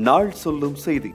நாள் சொல்லும் செய்தி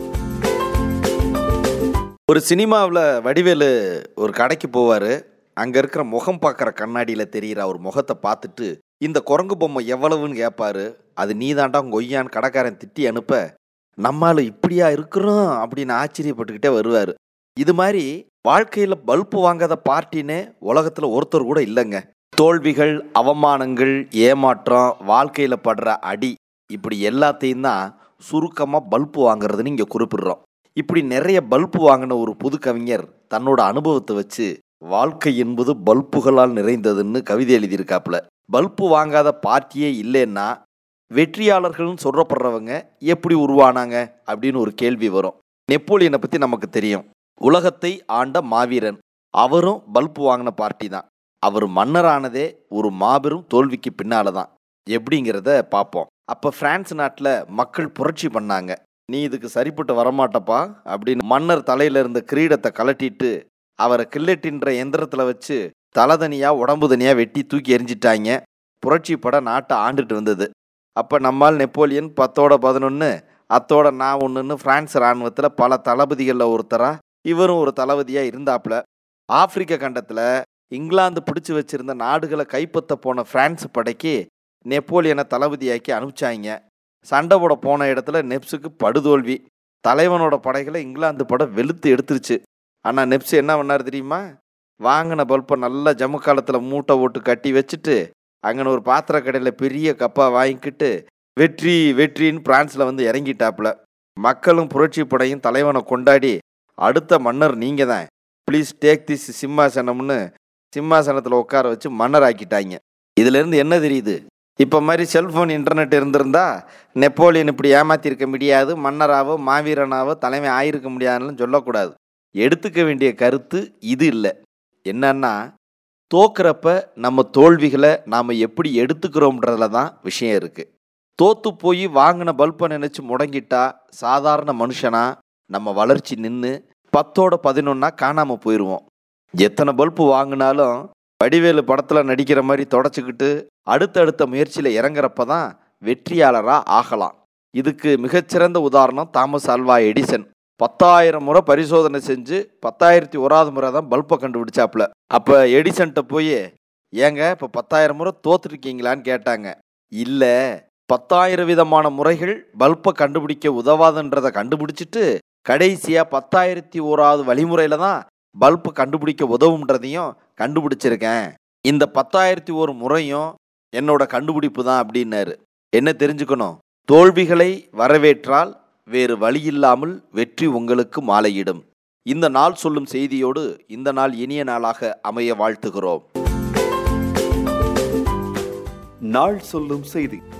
ஒரு சினிமாவில் வடிவேலு ஒரு கடைக்கு போவார் அங்கே இருக்கிற முகம் பார்க்குற கண்ணாடியில் தெரிகிற அவர் முகத்தை பார்த்துட்டு இந்த குரங்கு பொம்மை எவ்வளவுன்னு கேட்பாரு அது நீ தாண்டா கொய்யான்னு கடைக்காரன் திட்டி அனுப்ப நம்மால் இப்படியா இருக்கிறோம் அப்படின்னு ஆச்சரியப்பட்டுக்கிட்டே வருவார் இது மாதிரி வாழ்க்கையில் பல்பு வாங்காத பார்ட்டினே உலகத்தில் ஒருத்தர் கூட இல்லைங்க தோல்விகள் அவமானங்கள் ஏமாற்றம் வாழ்க்கையில் படுற அடி இப்படி எல்லாத்தையும் தான் சுருக்கமாக பல்பு வாங்குறதுன்னு இங்கே குறிப்பிடுறோம் இப்படி நிறைய பல்பு வாங்கின ஒரு புது கவிஞர் தன்னோட அனுபவத்தை வச்சு வாழ்க்கை என்பது பல்புகளால் நிறைந்ததுன்னு கவிதை எழுதியிருக்காப்புல பல்பு வாங்காத பார்ட்டியே இல்லைன்னா வெற்றியாளர்கள்னு சொல்றப்படுறவங்க எப்படி உருவானாங்க அப்படின்னு ஒரு கேள்வி வரும் நெப்போலியனை பற்றி நமக்கு தெரியும் உலகத்தை ஆண்ட மாவீரன் அவரும் பல்பு வாங்கின பார்ட்டி தான் அவர் மன்னரானதே ஒரு மாபெரும் தோல்விக்கு பின்னால தான் எப்படிங்கிறத பார்ப்போம் அப்போ பிரான்ஸ் நாட்டில் மக்கள் புரட்சி பண்ணாங்க நீ இதுக்கு சரிப்பட்டு வரமாட்டப்பா அப்படின்னு மன்னர் தலையில இருந்த கிரீடத்தை கலட்டிட்டு அவரை கில்லட்டின்ற எந்திரத்தில் வச்சு தலை தனியா உடம்பு தனியா வெட்டி தூக்கி எரிஞ்சிட்டாங்க புரட்சி பட நாட்டை ஆண்டுட்டு வந்தது அப்போ நம்மால் நெப்போலியன் பத்தோட பதினொன்று அத்தோட நான் ஒன்றுன்னு பிரான்ஸ் இராணுவத்தில் பல தளபதிகளில் ஒருத்தரா இவரும் ஒரு தளபதியாக இருந்தாப்புல ஆப்பிரிக்க கண்டத்தில் இங்கிலாந்து பிடிச்சு வச்சிருந்த நாடுகளை கைப்பற்ற போன பிரான்ஸ் படைக்கு நெப்போலியனை தளபதியாக்கி அனுப்பிச்சாங்க சண்டை போட போன இடத்துல நெப்ஸுக்கு படுதோல்வி தலைவனோட படைகளை இங்கிலாந்து படம் வெளுத்து எடுத்துருச்சு ஆனால் நெப்ஸ் என்ன பண்ணார் தெரியுமா வாங்கின பல்பை நல்லா ஜம்மு காலத்தில் மூட்டை போட்டு கட்டி வச்சுட்டு அங்கன ஒரு பாத்திர கடையில் பெரிய கப்பாக வாங்கிக்கிட்டு வெற்றி வெற்றின்னு பிரான்ஸில் வந்து இறங்கிட்டாப்புல மக்களும் புரட்சி படையும் தலைவனை கொண்டாடி அடுத்த மன்னர் நீங்கள் தான் ப்ளீஸ் டேக் திஸ் சிம்மாசனம்னு சிம்மாசனத்தில் உட்கார வச்சு மன்னர் ஆக்கிட்டாங்க இதுலேருந்து என்ன தெரியுது இப்போ மாதிரி செல்ஃபோன் இன்டர்நெட் இருந்திருந்தா நெப்போலியன் இப்படி ஏமாத்திருக்க முடியாது மன்னராவோ மாவீரனாவோ தலைமை ஆயிருக்க முடியாதுன்னு சொல்லக்கூடாது எடுத்துக்க வேண்டிய கருத்து இது இல்லை என்னன்னா தோக்குறப்ப நம்ம தோல்விகளை நாம் எப்படி எடுத்துக்கிறோம்ன்றதுல தான் விஷயம் இருக்குது தோத்து போய் வாங்கின பல்பை நினச்சி முடங்கிட்டா சாதாரண மனுஷனா நம்ம வளர்ச்சி நின்று பத்தோட பதினொன்னா காணாமல் போயிடுவோம் எத்தனை பல்பு வாங்கினாலும் வடிவேலு படத்தில் நடிக்கிற மாதிரி தொடச்சிக்கிட்டு அடுத்தடுத்த முயற்சியில் இறங்குறப்ப தான் வெற்றியாளராக ஆகலாம் இதுக்கு மிகச்சிறந்த உதாரணம் தாமஸ் ஆல்வா எடிசன் பத்தாயிரம் முறை பரிசோதனை செஞ்சு பத்தாயிரத்தி ஓராவது முறை தான் பல்பை கண்டுபிடிச்சாப்புல அப்போ எடிசன்ட்ட போய் ஏங்க இப்போ பத்தாயிரம் முறை தோத்துருக்கீங்களான்னு கேட்டாங்க இல்லை பத்தாயிரம் விதமான முறைகள் பல்பை கண்டுபிடிக்க உதவாதுன்றதை கண்டுபிடிச்சிட்டு கடைசியாக பத்தாயிரத்தி ஓராவது வழிமுறையில் தான் பல்பு கண்டுபிடிக்க உதவுன்றதையும் கண்டுபிடிச்சிருக்கேன் இந்த பத்தாயிரத்தி ஒரு முறையும் என்னோட கண்டுபிடிப்பு தான் அப்படின்னாரு என்ன தெரிஞ்சுக்கணும் தோல்விகளை வரவேற்றால் வேறு வழியில்லாமல் வெற்றி உங்களுக்கு மாலையிடும் இந்த நாள் சொல்லும் செய்தியோடு இந்த நாள் இனிய நாளாக அமைய வாழ்த்துகிறோம் நாள் சொல்லும் செய்தி